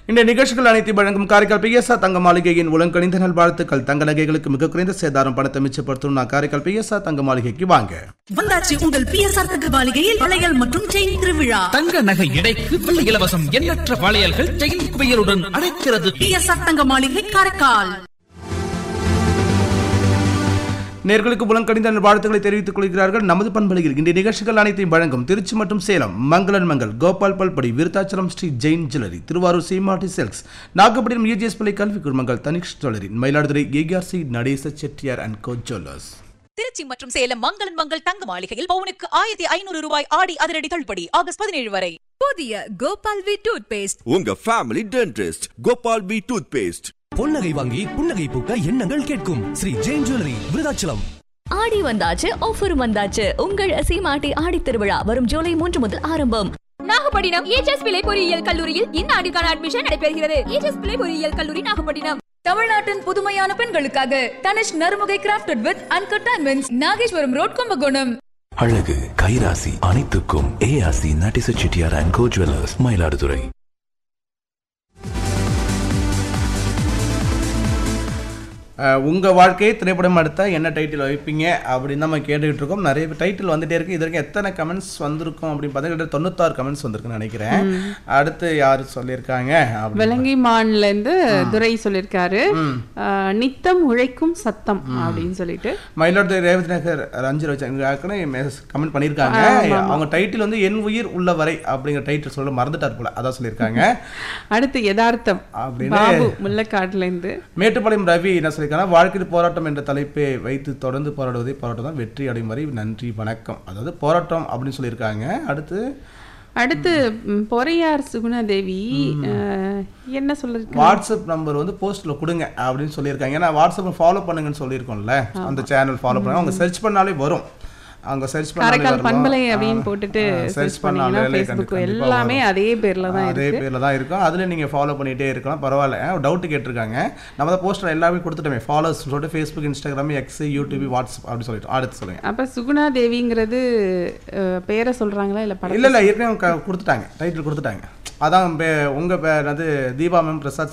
இந்த நிகழ்ச்சிகள் அனைத்து வழங்கும் காரைக்கால் பிஎஸ்ஆர் தங்க மாளிகையின் உலங்கணிந்த நல்வாழ்த்துக்கள் தங்க நகைகளுக்கு மிக குறைந்த சேதாரம் பணத்தை மிச்சப்படுத்தும் நான் காரைக்கால் பிஎஸ்ஆர் தங்க மாளிகைக்கு வாங்க வந்தாச்சு உங்கள் பிஎஸ்ஆர் தங்க மாளிகையில் வளையல் மற்றும் செயின் திருவிழா தங்க நகை எடைக்கு வெள்ளி இலவசம் எண்ணற்ற வளையல்கள் செயின் குவியலுடன் அழைக்கிறது பிஎஸ்ஆர் தங்க மாளிகை காரைக்கால் நேர்களுக்கு புலங்கணிந்த வாழ்த்துக்களை தெரிவித்துக் கொள்கிறார்கள் நமது பண்பலையில் இந்த நிகழ்ச்சிகள் அனைத்தையும் வழங்கும் திருச்சி மற்றும் சேலம் மங்களன் மங்கள் கோபால் பல்படி Virudhachalam Sri Jain jewellery Thiruvarur Seematti silks Nagapattinam UGS Pillai கல்வி குழுமங்கள் Tanishq jewellery Mayiladuthurai ARC Nadesa Chettiar and co jewellers Tiruchi மற்றும் சேலம் மங்களன் மங்கள் தங்க மாளிகையில் பவுனுக்கு ஆயிரத்தி ஐநூறு ரூபாய் ஆடி அதிரடி தள்ளுபடி ஆகஸ்ட் பதினேழு வரை புதிய கோபால் வி டூத் பேஸ்ட் உங்க family dentist Gopal P toothpaste பொன்னகை வாங்கி புன்னகை பூக்க எண்ணங்கள் கேட்கும் ஸ்ரீ ஜெயின் ஜுவல்லரி விருதாச்சலம் ஆடி வந்தாச்சு ஆஃபர் வந்தாச்சு உங்கள் சீமாட்டி ஆடி திருவிழா வரும் ஜூலை மூன்று முதல் ஆரம்பம் நாகப்பட்டினம் ஏஜஸ் பிள்ளை பொறியியல் கல்லூரியில் இந்த ஆண்டிற்கான அட்மிஷன் நடைபெறுகிறது ஏஜஸ் பிள்ளை பொறியியல் கல்லூரி நாகப்பட்டினம் தமிழ்நாட்டின் புதுமையான பெண்களுக்காக Tanishq Narumugai crafted with uncut diamonds Nageswaram road Kumbakonam அழகு கைராசி அனைத்துக்கும் ARC Nadesa Chettiar and co jewellers Mayiladuthurai அஹ், உங்க வாழ்க்கையை திரைப்படம் எடுத்தா என்ன டைட்டில் வைப்பீங்க அப்படின்னு நம்ம கேட்டுக்கிட்டு இருக்கோம் நிறைய டைட்டில் வந்துட்டே இருக்கு இது வரைக்கும் எத்தனை கமெண்ட்ஸ் வந்திருக்கும் அப்படின்னு பார்த்தீங்கன்னா தொண்ணூத்தாறு கமெண்ட்ஸ் வந்திருக்குன்னு நினைக்கிறேன் அடுத்து யார் சொல்லியிருக்காங்க அப்படின்னு விலங்கிமான்ல இருந்து துரை சொல்லியிருக்காரு ஆஹ், நித்தம் உழைக்கும் சத்தம் அப்படின்னு சொல்லிட்டு மயிலாடுதுறை ரேவதி நகர் ரஞ்சன் வச்சாங்க கமெண்ட் பண்ணியிருக்காங்க அவங்க டைட்டில் வந்து என் உயிர் உள்ள வரை அப்படிங்கிற டைட்டில் சொல்ல மறந்துட்டார் போல அதான் சொல்லியிருக்காங்க அடுத்து யதார்த்தம் அப்படின்னு- பாபு முல்லக்காட்டுல இருந்து மேட்டுப்பாளையம் ரவி என்ன சொல்லியிருக்காங்க வாழ்க்கையில் போராட்டம் என்ற தலைப்பை வைத்து தொடர்ந்து போராடுவதே போராட்டம் தான் வெற்றி அடையும் வரை நன்றி வணக்கம் அதாவது போராட்டம் அப்படின்னு சொல்லியிருக்காங்க அடுத்து அடுத்து ம், பொறையார் சுகுணாதேவி ஆஹ், என்ன சொல்லிருக்காங்க வாட்ஸ்அப் நம்பர் வந்து போஸ்ட்ல கொடுங்க அப்படின்னு சொல்லியிருக்காங்க ஏன்னா வாட்ஸ்அப் ஃபாலோ பண்ணுங்கன்னு சொல்லியிருக்கோம்ல அந்த சேனல் ஃபாலோ பண்ணுங்க அவங்க சர்ச் பண்ணாலே வரும் அவங்க சர்ச் காரைக்கால் பண்பலை அப்படின்னு போட்டுட்டு சர்ச் சர்ச் பண்ணீங்கன்னா ஃபேஸ்புக் எல்லாமே அதே பேர்ல தான் அதே இருக்கு பேர்ல தான் இருக்கும் அதுல நீங்க ஃபாலோ பண்ணிட்டே இருக்கலாம் பரவாயில்ல டவுட் கேட்டிருக்காங்க நம்ம தான் போஸ்டர் எல்லாமே கொடுத்துட்டோமே ஃபாலோஸ் சொல்லிட்டு Facebook Instagram X YouTube WhatsApp அப்படி சொல்லிட்டு அடுத்து சொல்லுங்க அப்ப சுகுணா தேவிங்கிறது அஹ், பேரை சொல்றாங்களா இல்ல படம் இல்ல இல்ல ஏற்கனவே அவங்க க- கொடுத்துட்டாங்க டைட்டில் கொடுத்துட்டாங்க அதான் பே- உங்க பேர் அது தீபா மேம் பிரசாத்